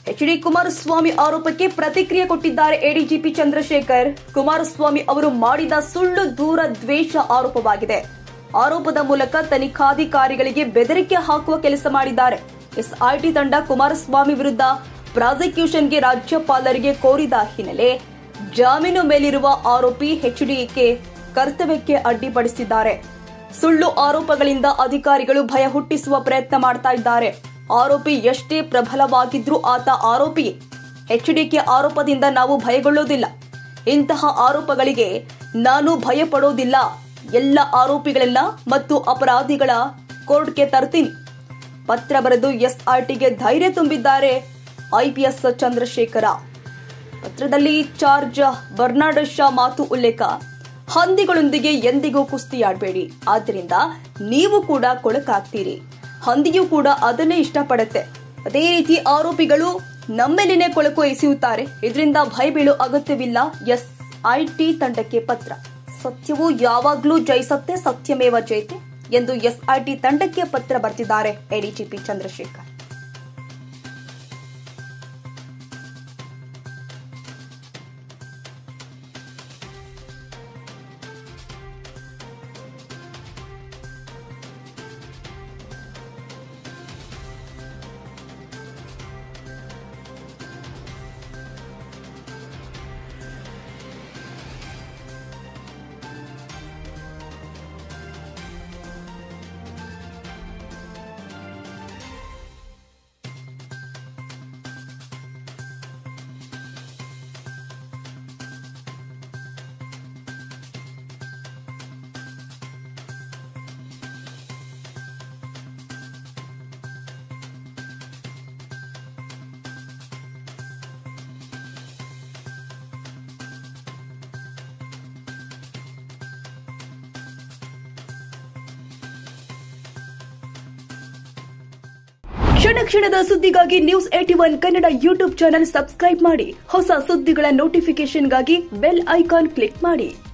H D Kumaraswamy ಆರೋಪಕ್ಕೆ ಪ್ರತಿಕ್ರಿಯೆ ಕೊಟ್ಟಿದ್ದಾರೆ ಎಡಿಜಿಪಿ ಚಂದ್ರಶೇಖರ್ ಕುಮಾರಸ್ವಾಮಿ ಅವರು ಮಾಡಿದ ಸುಳ್ಳು ದೂರ ದ್ವೇಷ ಆರೋಪವಾಗಿದೆ ಆರೋಪದ ಮೂಲಕ ತನಿಖಾಧಿಕಾರಿಗಳಿಗೆ ಬೆದರಿಕೆ ಹಾಕುವ ಕೆಲಸ ಮಾಡಿದ್ದಾರೆ ಎಸ್ಐಟಿ ತಂಡ ಕುಮಾರಸ್ವಾಮಿ ವಿರುದ್ಧ ಪ್ರಾಸಿಕ್ಯೂಷನ್ಗೆ ರಾಜ್ಯಪಾಲರಿಗೆ ಕೋರಿದ ಹಿನ್ನೆಲೆ ಜಾಮೀನು ಮೇಲಿರುವ ಆರೋಪಿ ಎಚ್ಡಿಕೆ ಕರ್ತವ್ಯಕ್ಕೆ ಅಡ್ಡಿಪಡಿಸಿದ್ದಾರೆ ಸುಳ್ಳು ಆರೋಪಗಳಿಂದ ಅಧಿಕಾರಿಗಳು ಭಯ ಹುಟ್ಟಿಸುವ ಪ್ರಯತ್ನ ಮಾಡ್ತಾ ಇದ್ದಾರೆ ಆರೋಪಿ ಎಷ್ಟೇ ಪ್ರಬಲವಾಗಿದ್ರೂ ಆತ ಆರೋಪಿಯೇ ಎಚ್ಡಿಕೆ ಆರೋಪದಿಂದ ನಾವು ಭಯಗೊಳ್ಳೋದಿಲ್ಲ ಇಂತಹ ಆರೋಪಗಳಿಗೆ ನಾನು ಭಯಪಡೋದಿಲ್ಲ ಎಲ್ಲ ಆರೋಪಿಗಳೆಲ್ಲ ಮತ್ತು ಅಪರಾಧಿಗಳ ಕೋರ್ಟ್ಗೆ ತರ್ತೀನಿ ಪತ್ರ ಬರೆದು ಎಸ್ಆರ್ಟಿಗೆ ಧೈರ್ಯ ತುಂಬಿದ್ದಾರೆ ಐಪಿಎಸ್ ಚಂದ್ರಶೇಖರ ಪತ್ರದಲ್ಲಿ ಚಾರ್ಜ್ ಬರ್ನಾರ್ಡ್ ಶಾ ಮಾತು ಉಲ್ಲೇಖ ಹಂದಿಗಳೊಂದಿಗೆ ಎಂದಿಗೂ ಕುಸ್ತಿಯಾಡಬೇಡಿ ಆದ್ದರಿಂದ ನೀವು ಕೂಡ ಕೊಳಕಾಗ್ತೀರಿ ಹಂದಿಯೂ ಕೂಡ ಅದನ್ನೇ ಇಷ್ಟಪಡುತ್ತೆ ಅದೇ ರೀತಿ ಆರೋಪಿಗಳು ನಮ್ಮೇಲಿನೇ ಕೊಳಕು ಎಸೆಯುತ್ತಾರೆ ಇದರಿಂದ ಭಯ ಬೀಳೋ ಅಗತ್ಯವಿಲ್ಲ ಎಸ್ ಐಟಿ ತಂಡಕ್ಕೆ ಪತ್ರ ಸತ್ಯವು ಯಾವಾಗ್ಲೂ ಜಯಿಸತ್ತೆ ಸತ್ಯಮೇವ ಜಯತೆ ಎಂದು ಎಸ್ಐಟಿ ತಂಡಕ್ಕೆ ಪತ್ರ ಬರೆದಿದ್ದಾರೆ ಎಡಿಜಿಪಿ ಚಂದ್ರಶೇಖರ್ ಕ್ಷಣ ಕ್ಷಣದ ಸುದ್ದಿಗಾಗಿ news at one Kannada YouTube channel subscribe ಮಾಡಿ ಹೊಸ ಸುದ್ದಿಗಳ ನೋಟಿಫಿಕೇಶನ್ಗಾಗಿ ಬೆಲ್ ಐಕಾನ್ ಕ್ಲಿಕ್ ಮಾಡಿ